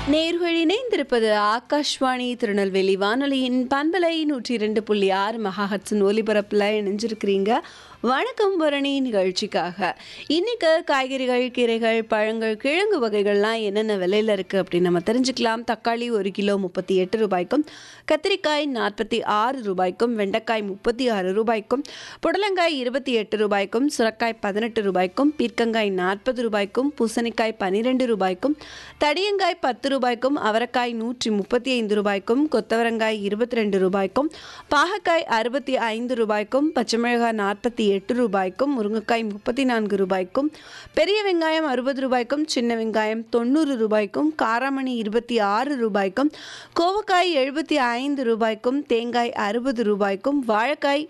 நேர்கள் இணைந்திருப்பது ஆகாஷ்வாணி திருநெல்வேலி வானொலியின் பண்பலை நூற்றி இரண்டு புள்ளி ஆறு மகாஹட்ஸின் ஒலிபரப்பில் இணைஞ்சிருக்கிறீங்க வணக்கம் பரணி நிகழ்ச்சிக்காக இன்னைக்கு காய்கறிகள் கீரைகள் பழங்கள் கிழங்கு வகைகள்லாம் என்னென்ன விலையில் இருக்குது அப்படின்னு நம்ம தெரிஞ்சுக்கலாம் தக்காளி ஒரு கிலோ முப்பத்தி எட்டு ரூபாய்க்கும் கத்திரிக்காய் நாற்பத்தி ஆறு ரூபாய்க்கும் வெண்டைக்காய் முப்பத்தி ஆறு ரூபாய்க்கும் புடலங்காய் இருபத்தி எட்டு ரூபாய்க்கும் சுரக்காய் பதினெட்டு ரூபாய்க்கும் பீர்க்கங்காய் நாற்பது ரூபாய்க்கும் பூசணிக்காய் பன்னிரெண்டு ரூபாய்க்கும் தடியங்காய் பத்து ரூபாய்க்கும் அவரைக்காய் நூற்றி முப்பத்தி ஐந்து ரூபாய்க்கும் கொத்தவரங்காய் இருபத்தி ரெண்டு ரூபாய்க்கும் பாகக்காய் அறுபத்தி ஐந்து ரூபாய்க்கும் பச்சை மிளகாய் நாற்பத்தி எட்டு ரூபாய்க்கும் முருங்கைக்காய் முப்பத்தி நான்கு ரூபாய்க்கும் பெரிய வெங்காயம் அறுபது ரூபாய்க்கும் சின்ன வெங்காயம் தொண்ணூறு ரூபாய்க்கும் காராமணி இருபத்தி ஆறு ரூபாய்க்கும் கோவக்காய் எழுபத்தி ஐந்து ரூபாய்க்கும் தேங்காய் அறுபது ரூபாய்க்கும் வாழைக்காய்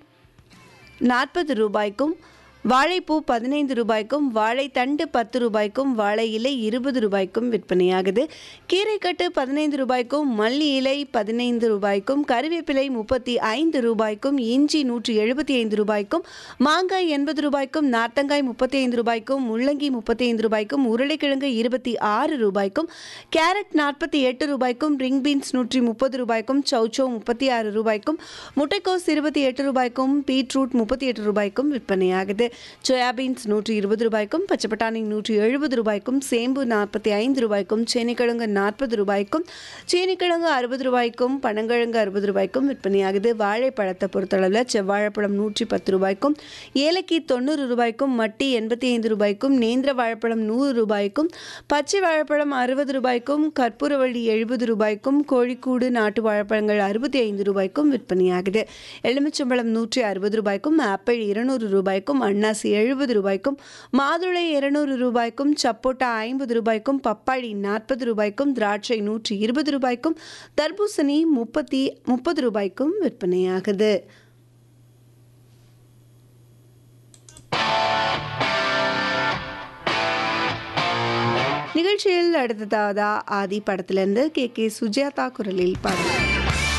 நாற்பது ரூபாய்க்கும் வாழைப்பூ பதினைந்து ரூபாய்க்கும் வாழைத்தண்டு பத்து ரூபாய்க்கும் வாழை இலை இருபது ரூபாய்க்கும் விற்பனையாகுது கீரைக்கட்டு பதினைந்து ரூபாய்க்கும் மல்லி இலை பதினைந்து ரூபாய்க்கும் கறிவேப்பிலை முப்பத்தி ஐந்து ரூபாய்க்கும் இஞ்சி நூற்றி எழுபத்தி ஐந்து ரூபாய்க்கும் மாங்காய் எண்பது ரூபாய்க்கும் நார்த்தங்காய் முப்பத்தி ஐந்து ரூபாய்க்கும் முள்ளங்கி முப்பத்தி ஐந்து ரூபாய்க்கும் உருளைக்கிழங்கு இருபத்தி ஆறு ரூபாய்க்கும் கேரட் நாற்பத்தி எட்டு ரூபாய்க்கும் ரிங் பீன்ஸ் நூற்றி முப்பது ரூபாய்க்கும் சௌச்சோ முப்பத்தி ஆறு ரூபாய்க்கும் முட்டைக்கோஸ் இருபத்தி எட்டு ரூபாய்க்கும் பீட்ரூட் முப்பத்தி எட்டு ரூபாய்க்கும் விற்பனையாகுது சோயாபீன்ஸ் நூற்றி இருபது ரூபாய்க்கும் பச்சை பட்டாணி நூற்றி எழுபது ரூபாய்க்கும் சேம்பு நாற்பத்தி ஐந்து ரூபாய்க்கும் சேனிக்கிழங்கு நாற்பது ரூபாய்க்கும் சீனிக்கிழங்கு அறுபது ரூபாய்க்கும் பனங்கிழங்கு அறுபது ரூபாய்க்கும் விற்பனையாகுது வாழைப்பழத்தை பொறுத்தளவில் செவ்வாழைப்பழம் நூற்றி பத்து ரூபாய்க்கும் ஏலக்கி தொண்ணூறு ரூபாய்க்கும் மட்டி எண்பத்தி ஐந்து ரூபாய்க்கும் நேந்திர வாழைப்பழம் நூறு ரூபாய்க்கும் பச்சை வாழைப்பழம் அறுபது ரூபாய்க்கும் கற்பூரவள்ளி எழுபது ரூபாய்க்கும் கோழிக்கூடு நாட்டு வாழைப்பழங்கள் அறுபத்தி ஐந்து ரூபாய்க்கும் விற்பனையாகுது எலுமிச்சம்பழம் நூற்றி அறுபது ரூபாய்க்கும் ஆப்பிள் இருநூறு ரூபாய்க்கும் அன்னாசி எழுபது ரூபாய்க்கும் மாதுளை இருநூறு ரூபாய்க்கும் சப்போட்டா ஐம்பது ரூபாய்க்கும் பப்பாளி நாற்பது ரூபாய்க்கும் திராட்சை நூற்றி இருபது ரூபாய்க்கும் தர்பூசணி முப்பத்தி முப்பது ரூபாய்க்கும் விற்பனையாகுது நிகழ்ச்சியில் அடுத்ததாவதா ஆதி படத்திலிருந்து கே கே சுஜாதா குரலில் பாடல்